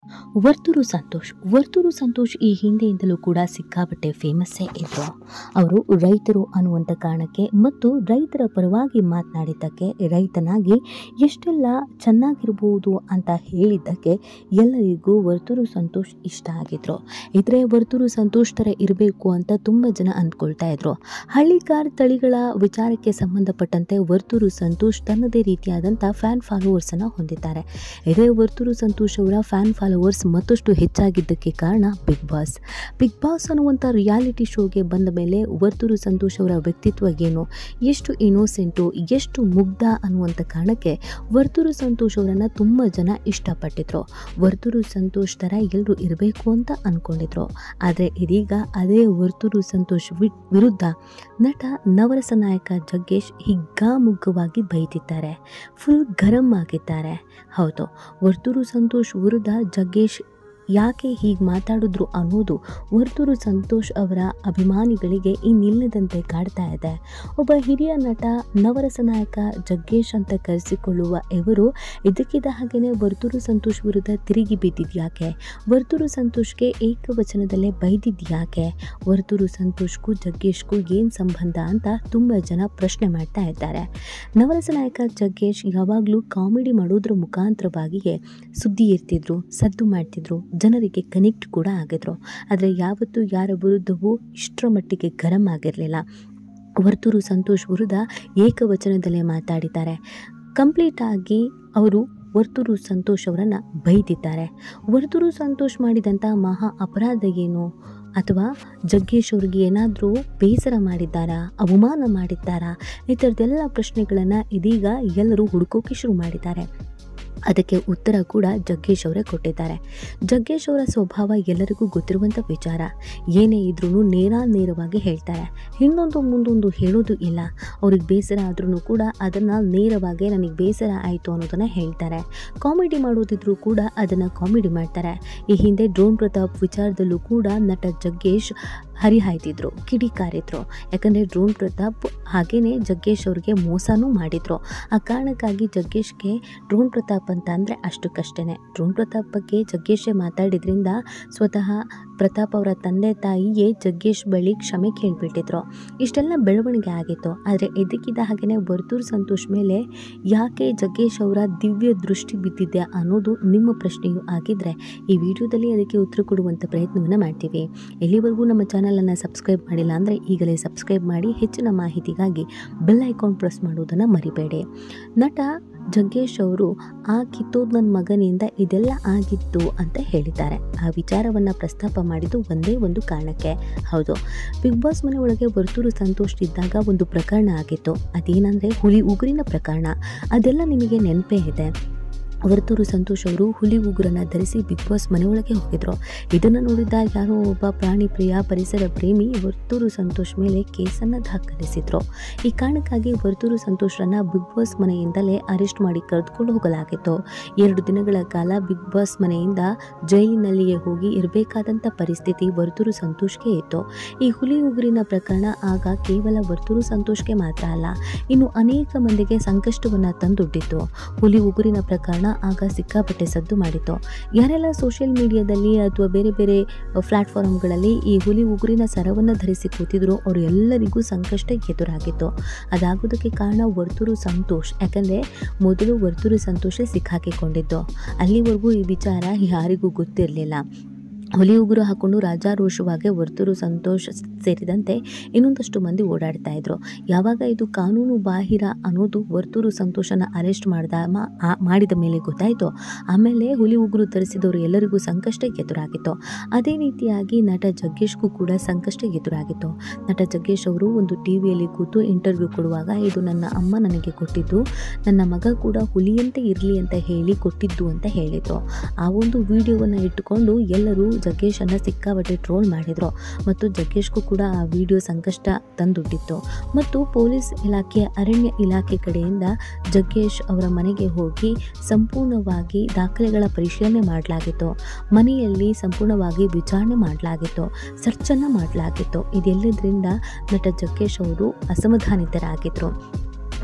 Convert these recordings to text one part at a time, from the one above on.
ವರ್ತೂರು ಸಂತೋಷ್ ವರ್ತೂರು ಸಂತೋಷ್ ಈ ಹಿಂದೆಯಿಂದಲೂ ಕೂಡ ಸಿಕ್ಕಾಪಟ್ಟೆ ಫೇಮಸ್ಸೇ ಇದ್ರು ಅವರು ರೈತರು ಅನ್ನುವಂಥ ಕಾರಣಕ್ಕೆ ಮತ್ತು ರೈತರ ಪರವಾಗಿ ಮಾತನಾಡಿದ್ದಕ್ಕೆ ರೈತನಾಗಿ ಎಷ್ಟೆಲ್ಲ ಚೆನ್ನಾಗಿರ್ಬೋದು ಅಂತ ಹೇಳಿದ್ದಕ್ಕೆ ಎಲ್ಲರಿಗೂ ವರ್ತೂರು ಸಂತೋಷ್ ಇಷ್ಟ ಆಗಿದ್ರು ಇದ್ರೆ ವರ್ತೂರು ಸಂತೋಷ್ ಥರ ಇರಬೇಕು ಅಂತ ತುಂಬ ಜನ ಅಂದ್ಕೊಳ್ತಾ ಇದ್ರು ಹಳ್ಳಿಕಾರ್ ತಳಿಗಳ ವಿಚಾರಕ್ಕೆ ಸಂಬಂಧಪಟ್ಟಂತೆ ವರ್ತೂರು ಸಂತೋಷ್ ತನ್ನದೇ ರೀತಿಯಾದಂಥ ಫ್ಯಾನ್ ಫಾಲೋವರ್ಸನ್ನು ಹೊಂದಿದ್ದಾರೆ ಇದೇ ವರ್ತೂರು ಸಂತೋಷ್ ಅವರ ಫ್ಯಾನ್ ಫಾಲೋವರ್ಸ್ ಮತ್ತಷ್ಟು ಹೆಚ್ಚಾಗಿದ್ದಕ್ಕೆ ಕಾರಣ ಬಿಗ್ ಬಾಸ್ ಬಿಗ್ ಬಾಸ್ ಅನ್ನುವಂಥ ರಿಯಾಲಿಟಿ ಶೋಗೆ ಬಂದ ಮೇಲೆ ವರ್ತೂರು ಸಂತೋಷ್ ಅವರ ವ್ಯಕ್ತಿತ್ವ ಏನು ಎಷ್ಟು ಇನೋಸೆಂಟು ಎಷ್ಟು ಮುಗ್ಧ ಅನ್ನುವಂಥ ಕಾರಣಕ್ಕೆ ವರ್ತೂರು ಸಂತೋಷ್ ಅವರನ್ನು ತುಂಬ ಜನ ಇಷ್ಟಪಟ್ಟಿದ್ರು ವರ್ತೂರು ಸಂತೋಷ್ ಥರ ಎಲ್ಲರೂ ಇರಬೇಕು ಅಂತ ಅಂದ್ಕೊಂಡಿದ್ರು ಆದರೆ ಇದೀಗ ಅದೇ ವರ್ತೂರು ಸಂತೋಷ್ ವಿ ವಿರುದ್ಧ ನಟ ನವರಸ ನಾಯಕ ಜಗ್ಗೇಶ್ ಹಿಗ್ಗಾಮುಗ್ಗವಾಗಿ ಬೈದಿದ್ದಾರೆ ಫುಲ್ ಗರಂ ಆಗಿದ್ದಾರೆ ಹೌದು ವರ್ತೂರು ಸಂತೋಷ್ ವಿರುದ್ಧ ಜಗ್ಗೇಶ್ ಯಾಕೆ ಹೀಗೆ ಮಾತಾಡಿದ್ರು ಅನ್ನೋದು ವರ್ತೂರು ಸಂತೋಷ್ ಅವರ ಅಭಿಮಾನಿಗಳಿಗೆ ಇನ್ನಿಲ್ಲದಂತೆ ಕಾಡ್ತಾ ಇದೆ ಒಬ್ಬ ಹಿರಿಯ ನಟ ನವರಸ ನಾಯಕ ಜಗ್ಗೇಶ್ ಅಂತ ಕರೆಸಿಕೊಳ್ಳುವ ಇವರು ಇದಕ್ಕಿದ್ದ ಹಾಗೆಯೇ ವರ್ತೂರು ಸಂತೋಷ್ ವಿರುದ್ಧ ತಿರುಗಿ ಬಿದ್ದಿದ್ಯಾಕೆ ವರ್ತೂರು ಸಂತೋಷ್ಗೆ ಏಕವಚನದಲ್ಲೇ ಬೈದಿದ್ಯಾಕೆ ವರ್ತೂರು ಸಂತೋಷ್ಗೂ ಜಗ್ಗೇಶ್ಗೂ ಏನು ಸಂಬಂಧ ಅಂತ ತುಂಬ ಜನ ಪ್ರಶ್ನೆ ಮಾಡ್ತಾ ಇದ್ದಾರೆ ನವರಸ ನಾಯಕ ಜಗ್ಗೇಶ್ ಯಾವಾಗಲೂ ಕಾಮಿಡಿ ಮಾಡೋದ್ರ ಮುಖಾಂತರವಾಗಿಯೇ ಸುದ್ದಿ ಇರ್ತಿದ್ರು ಸದ್ದು ಮಾಡ್ತಿದ್ರು ಜನರಿಗೆ ಕನೆಕ್ಟ್ ಕೂಡ ಆಗಿದ್ರು ಆದರೆ ಯಾವತ್ತೂ ಯಾರ ವಿರುದ್ಧವೂ ಇಷ್ಟರ ಮಟ್ಟಿಗೆ ಗರಂ ಆಗಿರಲಿಲ್ಲ ವರ್ತೂರು ಸಂತೋಷ್ ವಿರುದ್ಧ ಏಕವಚನದಲ್ಲೇ ಮಾತಾಡಿದ್ದಾರೆ ಕಂಪ್ಲೀಟ್ ಆಗಿ ಅವರು ವರ್ತೂರು ಸಂತೋಷ್ ಅವರನ್ನು ಬೈದಿದ್ದಾರೆ ವರ್ತೂರು ಸಂತೋಷ್ ಮಾಡಿದಂಥ ಮಹಾ ಅಪರಾಧ ಏನು ಅಥವಾ ಜಗ್ಗೇಶ್ ಅವ್ರಿಗೆ ಏನಾದರೂ ಬೇಸರ ಮಾಡಿದ್ದಾರಾ ಅವಮಾನ ಮಾಡಿದ್ದಾರಾ ಈ ಥರದ್ದೆಲ್ಲ ಪ್ರಶ್ನೆಗಳನ್ನು ಇದೀಗ ಎಲ್ಲರೂ ಹುಡುಕೋಕೆ ಶುರು ಮಾಡಿದ್ದಾರೆ ಅದಕ್ಕೆ ಉತ್ತರ ಕೂಡ ಜಗ್ಗೇಶ್ ಅವರೇ ಕೊಟ್ಟಿದ್ದಾರೆ ಜಗ್ಗೇಶ್ ಅವರ ಸ್ವಭಾವ ಎಲ್ಲರಿಗೂ ಗೊತ್ತಿರುವಂಥ ವಿಚಾರ ಏನೇ ಇದ್ರೂ ನೇರ ನೇರವಾಗಿ ಹೇಳ್ತಾರೆ ಇನ್ನೊಂದು ಮುಂದೊಂದು ಹೇಳೋದು ಇಲ್ಲ ಅವ್ರಿಗೆ ಬೇಸರ ಆದ್ರೂ ಕೂಡ ಅದನ್ನು ನೇರವಾಗಿ ನನಗೆ ಬೇಸರ ಆಯಿತು ಅನ್ನೋದನ್ನು ಹೇಳ್ತಾರೆ ಕಾಮಿಡಿ ಮಾಡೋದಿದ್ರು ಕೂಡ ಅದನ್ನು ಕಾಮಿಡಿ ಮಾಡ್ತಾರೆ ಈ ಹಿಂದೆ ಡ್ರೋನ್ ಪ್ರತಾಪ್ ವಿಚಾರದಲ್ಲೂ ಕೂಡ ನಟ ಜಗ್ಗೇಶ್ ಹರಿಹಾಯ್ತಿದ್ರು ಕಿಡಿಕಾರಿದ್ರು ಯಾಕಂದರೆ ಡ್ರೋನ್ ಪ್ರತಾಪ್ ಹಾಗೇನೆ ಜಗ್ಗೇಶ್ ಅವ್ರಿಗೆ ಮೋಸನೂ ಮಾಡಿದ್ರು ಆ ಕಾರಣಕ್ಕಾಗಿ ಜಗ್ಗೇಶ್ಗೆ ಡ್ರೋನ್ ಪ್ರತಾಪ್ ಅಂತ ಅಂದರೆ ಅಷ್ಟಕ್ಕಷ್ಟೇ ಡ್ರೋನ್ ಪ್ರತಾಪ್ ಬಗ್ಗೆ ಜಗ್ಗೇಶೇ ಮಾತಾಡಿದ್ರಿಂದ ಸ್ವತಃ ಪ್ರತಾಪ್ ಅವರ ತಂದೆ ತಾಯಿಯೇ ಜಗ್ಗೇಶ್ ಬಳಿ ಕ್ಷಮೆ ಕೇಳಿಬಿಟ್ಟಿದ್ರು ಇಷ್ಟೆಲ್ಲ ಬೆಳವಣಿಗೆ ಆಗಿತ್ತು ಆದರೆ ಇದಕ್ಕಿದ್ದ ಹಾಗೆಯೇ ವರ್ತೂರು ಸಂತೋಷ್ ಮೇಲೆ ಯಾಕೆ ಜಗ್ಗೇಶ್ ಅವರ ದಿವ್ಯ ದೃಷ್ಟಿ ಬಿದ್ದಿದೆ ಅನ್ನೋದು ನಿಮ್ಮ ಪ್ರಶ್ನೆಯೂ ಆಗಿದ್ದರೆ ಈ ವಿಡಿಯೋದಲ್ಲಿ ಅದಕ್ಕೆ ಉತ್ತರ ಕೊಡುವಂಥ ಪ್ರಯತ್ನವನ್ನು ಮಾಡ್ತೀವಿ ಎಲ್ಲಿವರೆಗೂ ನಮ್ಮ ಚಾನಲನ್ನು ಸಬ್ಸ್ಕ್ರೈಬ್ ಮಾಡಿಲ್ಲ ಅಂದರೆ ಈಗಲೇ ಸಬ್ಸ್ಕ್ರೈಬ್ ಮಾಡಿ ಹೆಚ್ಚಿನ ಮಾಹಿತಿಗಾಗಿ ಬೆಲ್ ಐಕಾನ್ ಪ್ರೆಸ್ ಮಾಡೋದನ್ನು ಮರಿಬೇಡಿ ನಟ ಜಗ್ಗೇಶ್ ಅವರು ಆ ಕಿತ್ತೋದ್ ನನ್ನ ಮಗನಿಂದ ಇದೆಲ್ಲ ಆಗಿತ್ತು ಅಂತ ಹೇಳಿದ್ದಾರೆ ಆ ವಿಚಾರವನ್ನು ಪ್ರಸ್ತಾಪ ಮಾಡಿದ್ದು ಒಂದೇ ಒಂದು ಕಾರಣಕ್ಕೆ ಹೌದು ಬಿಗ್ ಬಾಸ್ ಮನೆ ಒಳಗೆ ವರ್ತೂರು ಸಂತೋಷ್ ಇದ್ದಾಗ ಒಂದು ಪ್ರಕರಣ ಆಗಿತ್ತು ಅದೇನಂದರೆ ಹುಲಿ ಉಗುರಿನ ಪ್ರಕರಣ ಅದೆಲ್ಲ ನಿಮಗೆ ನೆನಪೇ ಇದೆ ವರ್ತೂರು ಸಂತೋಷ್ ಅವರು ಹುಲಿ ಉಗುರನ್ನು ಧರಿಸಿ ಬಿಗ್ ಬಾಸ್ ಮನೆಯೊಳಗೆ ಹೋಗಿದ್ರು ಇದನ್ನು ನೋಡಿದ ಯಾರೋ ಒಬ್ಬ ಪ್ರಾಣಿ ಪ್ರಿಯ ಪರಿಸರ ಪ್ರೇಮಿ ವರ್ತೂರು ಸಂತೋಷ್ ಮೇಲೆ ಕೇಸನ್ನು ದಾಖಲಿಸಿದ್ರು ಈ ಕಾರಣಕ್ಕಾಗಿ ವರ್ತೂರು ಸಂತೋಷರನ್ನ ಬಿಗ್ ಬಾಸ್ ಮನೆಯಿಂದಲೇ ಅರೆಸ್ಟ್ ಮಾಡಿ ಕರೆದುಕೊಂಡು ಹೋಗಲಾಗಿತ್ತು ಎರಡು ದಿನಗಳ ಕಾಲ ಬಿಗ್ ಬಾಸ್ ಮನೆಯಿಂದ ಜೈಲಿನಲ್ಲಿಯೇ ಹೋಗಿ ಇರಬೇಕಾದಂಥ ಪರಿಸ್ಥಿತಿ ವರ್ತೂರು ಸಂತೋಷ್ಗೆ ಇತ್ತು ಈ ಹುಲಿ ಉಗುರಿನ ಪ್ರಕರಣ ಆಗ ಕೇವಲ ವರ್ತೂರು ಸಂತೋಷ್ಗೆ ಮಾತ್ರ ಅಲ್ಲ ಇನ್ನು ಅನೇಕ ಮಂದಿಗೆ ಸಂಕಷ್ಟವನ್ನು ತಂದೊಡ್ಡಿತ್ತು ಹುಲಿ ಉಗುರಿನ ಪ್ರಕರಣ ಆಗ ಸಿಕ್ಕಾಪಟ್ಟೆ ಸದ್ದು ಮಾಡಿತ್ತು ಯಾರೆಲ್ಲ ಸೋಷಿಯಲ್ ಮೀಡಿಯಾದಲ್ಲಿ ಅಥವಾ ಬೇರೆ ಬೇರೆ ಪ್ಲ್ಯಾಟ್ಫಾರ್ಮ್ಗಳಲ್ಲಿ ಈ ಹುಲಿ ಉಗುರಿನ ಸರವನ್ನು ಧರಿಸಿ ಕೂತಿದ್ರು ಅವರು ಎಲ್ಲರಿಗೂ ಸಂಕಷ್ಟ ಎದುರಾಗಿತ್ತು ಅದಾಗೋದಕ್ಕೆ ಕಾರಣ ವರ್ತೂರು ಸಂತೋಷ್ ಯಾಕಂದರೆ ಮೊದಲು ವರ್ತೂರು ಸಂತೋಷೇ ಸಿಕ್ಕಾಕಿಕೊಂಡಿದ್ದು ಅಲ್ಲಿವರೆಗೂ ಈ ವಿಚಾರ ಯಾರಿಗೂ ಗೊತ್ತಿರಲಿಲ್ಲ ಹುಲಿ ಉಗುರು ಹಾಕೊಂಡು ರಾಜಾರೋಷವಾಗಿ ವರ್ತೂರು ಸಂತೋಷ್ ಸೇರಿದಂತೆ ಇನ್ನೊಂದಷ್ಟು ಮಂದಿ ಓಡಾಡ್ತಾ ಇದ್ರು ಯಾವಾಗ ಇದು ಕಾನೂನು ಬಾಹಿರ ಅನ್ನೋದು ವರ್ತೂರು ಸಂತೋಷನ ಅರೆಸ್ಟ್ ಮಾಡಿದ ಮ- ಆ- ಮಾಡಿದ ಮೇಲೆ ಗೊತ್ತಾಯಿತು ಆಮೇಲೆ ಹುಲಿ ಉಗುರು ಧರಿಸಿದವರು ಎಲ್ಲರಿಗೂ ಸಂಕಷ್ಟ ಎದುರಾಗಿತ್ತು ಅದೇ ರೀತಿಯಾಗಿ ನಟ ಜಗ್ಗೇಶ್ಗೂ ಕೂಡ ಸಂಕಷ್ಟ ಎದುರಾಗಿತ್ತು ನಟ ಜಗ್ಗೇಶ್ ಅವರು ಒಂದು ಟಿ ವಿಯಲ್ಲಿ ಕೂತು ಇಂಟರ್ವ್ಯೂ ಕೊಡುವಾಗ ಇದು ನನ್ನ ಅಮ್ಮ ನನಗೆ ಕೊಟ್ಟಿದ್ದು ನನ್ನ ಮಗ ಕೂಡ ಹುಲಿಯಂತೆ ಇರಲಿ ಅಂತ ಹೇಳಿ ಕೊಟ್ಟಿದ್ದು ಅಂತ ಹೇಳಿದರು ಆ ಒಂದು ವಿಡಿಯೋವನ್ನು ಇಟ್ಟುಕೊಂಡು ಎಲ್ಲರೂ ಜಗ್ಗೇಶನ್ನು ಸಿಕ್ಕಾಪಟ್ಟೆ ಟ್ರೋಲ್ ಮಾಡಿದರು ಮತ್ತು ಜಗ್ಗೇಶ್ಗೂ ಕೂಡ ಆ ವಿಡಿಯೋ ಸಂಕಷ್ಟ ತಂದೊಡ್ಡಿತ್ತು ಮತ್ತು ಪೊಲೀಸ್ ಇಲಾಖೆ ಅರಣ್ಯ ಇಲಾಖೆ ಕಡೆಯಿಂದ ಜಗ್ಗೇಶ್ ಅವರ ಮನೆಗೆ ಹೋಗಿ ಸಂಪೂರ್ಣವಾಗಿ ದಾಖಲೆಗಳ ಪರಿಶೀಲನೆ ಮಾಡಲಾಗಿತ್ತು ಮನೆಯಲ್ಲಿ ಸಂಪೂರ್ಣವಾಗಿ ವಿಚಾರಣೆ ಮಾಡಲಾಗಿತ್ತು ಸರ್ಚನ್ನು ಮಾಡಲಾಗಿತ್ತು ಇದೆಲ್ಲದರಿಂದ ನಟ ಜಗ್ಗೇಶ್ ಅವರು ಅಸಮಾಧಾನಿತರಾಗಿದ್ದರು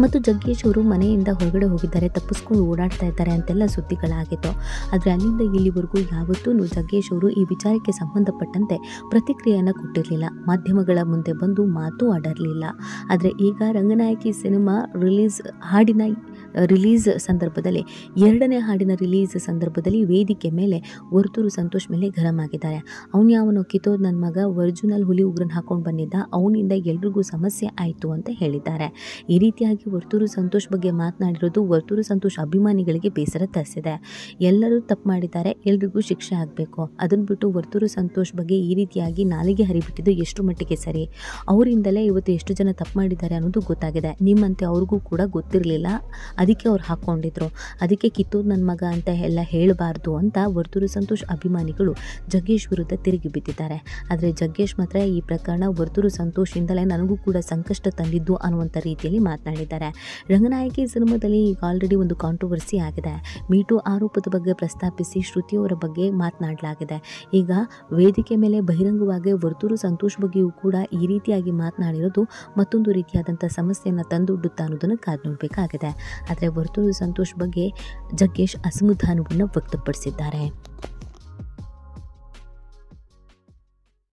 ಮತ್ತು ಜಗ್ಗೇಶ್ ಅವರು ಮನೆಯಿಂದ ಹೊರಗಡೆ ಹೋಗಿದ್ದಾರೆ ತಪ್ಪಿಸ್ಕೊಂಡು ಓಡಾಡ್ತಾ ಇದ್ದಾರೆ ಅಂತೆಲ್ಲ ಸುದ್ದಿಗಳಾಗಿತ್ತು ಆದರೆ ಅಲ್ಲಿಂದ ಇಲ್ಲಿವರೆಗೂ ಯಾವತ್ತೂ ಜಗ್ಗೇಶ್ ಅವರು ಈ ವಿಚಾರಕ್ಕೆ ಸಂಬಂಧಪಟ್ಟಂತೆ ಪ್ರತಿಕ್ರಿಯೆಯನ್ನು ಕೊಟ್ಟಿರಲಿಲ್ಲ ಮಾಧ್ಯಮಗಳ ಮುಂದೆ ಬಂದು ಮಾತು ಆಡಿರಲಿಲ್ಲ ಆದರೆ ಈಗ ರಂಗನಾಯಕಿ ಸಿನಿಮಾ ರಿಲೀಸ್ ಹಾಡಿನ ರಿಲೀಸ್ ಸಂದರ್ಭದಲ್ಲಿ ಎರಡನೇ ಹಾಡಿನ ರಿಲೀಸ್ ಸಂದರ್ಭದಲ್ಲಿ ವೇದಿಕೆ ಮೇಲೆ ವರ್ತೂರು ಸಂತೋಷ್ ಮೇಲೆ ಗರಂ ಆಗಿದ್ದಾರೆ ಅವನು ಯಾವನೋ ಕಿತ್ತೋದ್ ನನ್ನ ಮಗ ಒರಿಜಿನಲ್ ಹುಲಿ ಉಗ್ರನ್ ಹಾಕೊಂಡು ಬಂದಿದ್ದ ಅವನಿಂದ ಎಲ್ರಿಗೂ ಸಮಸ್ಯೆ ಆಯಿತು ಅಂತ ಹೇಳಿದ್ದಾರೆ ಈ ರೀತಿಯಾಗಿ ವರ್ತೂರು ಸಂತೋಷ್ ಬಗ್ಗೆ ಮಾತನಾಡಿರೋದು ವರ್ತೂರು ಸಂತೋಷ್ ಅಭಿಮಾನಿಗಳಿಗೆ ಬೇಸರ ತರಿಸಿದೆ ಎಲ್ಲರೂ ತಪ್ಪು ಮಾಡಿದ್ದಾರೆ ಎಲ್ರಿಗೂ ಶಿಕ್ಷೆ ಆಗಬೇಕು ಅದನ್ನು ಬಿಟ್ಟು ವರ್ತೂರು ಸಂತೋಷ್ ಬಗ್ಗೆ ಈ ರೀತಿಯಾಗಿ ನಾಲಿಗೆ ಹರಿಬಿಟ್ಟಿದ್ದು ಎಷ್ಟು ಮಟ್ಟಿಗೆ ಸರಿ ಅವರಿಂದಲೇ ಇವತ್ತು ಎಷ್ಟು ಜನ ತಪ್ಪು ಮಾಡಿದ್ದಾರೆ ಅನ್ನೋದು ಗೊತ್ತಾಗಿದೆ ನಿಮ್ಮಂತೆ ಅವ್ರಿಗೂ ಕೂಡ ಗೊತ್ತಿರಲಿಲ್ಲ ಅದಕ್ಕೆ ಅವ್ರು ಹಾಕ್ಕೊಂಡಿದ್ರು ಅದಕ್ಕೆ ಕಿತ್ತೂರು ನನ್ನ ಮಗ ಅಂತ ಎಲ್ಲ ಹೇಳಬಾರ್ದು ಅಂತ ವರ್ತೂರು ಸಂತೋಷ್ ಅಭಿಮಾನಿಗಳು ಜಗ್ಗೇಶ್ ವಿರುದ್ಧ ತಿರುಗಿ ಬಿದ್ದಿದ್ದಾರೆ ಆದರೆ ಜಗ್ಗೇಶ್ ಮಾತ್ರ ಈ ಪ್ರಕರಣ ವರ್ತೂರು ಸಂತೋಷಿಂದಲೇ ನನಗೂ ಕೂಡ ಸಂಕಷ್ಟ ತಂದಿದ್ದು ಅನ್ನುವಂಥ ರೀತಿಯಲ್ಲಿ ಮಾತನಾಡಿದ್ದಾರೆ ರಂಗನಾಯಕಿ ಸಿನಿಮಾದಲ್ಲಿ ಈಗ ಆಲ್ರೆಡಿ ಒಂದು ಕಾಂಟ್ರವರ್ಸಿ ಆಗಿದೆ ಮೀಟು ಆರೋಪದ ಬಗ್ಗೆ ಪ್ರಸ್ತಾಪಿಸಿ ಶ್ರುತಿಯವರ ಬಗ್ಗೆ ಮಾತನಾಡಲಾಗಿದೆ ಈಗ ವೇದಿಕೆ ಮೇಲೆ ಬಹಿರಂಗವಾಗಿ ವರ್ತೂರು ಸಂತೋಷ್ ಬಗ್ಗೆಯೂ ಕೂಡ ಈ ರೀತಿಯಾಗಿ ಮಾತನಾಡಿರೋದು ಮತ್ತೊಂದು ರೀತಿಯಾದಂಥ ಸಮಸ್ಯೆಯನ್ನು ತಂದೊಡ್ಡುತ್ತಾ ಅನ್ನೋದನ್ನು ಕಾದು ನೋಡಬೇಕಾಗಿದೆ ಆದರೆ ವರ್ತೂರು ಸಂತೋಷ್ ಬಗ್ಗೆ ಜಗ್ಗೇಶ್ ಅಸಮಾಧಾನವನ್ನು ವ್ಯಕ್ತಪಡಿಸಿದ್ದಾರೆ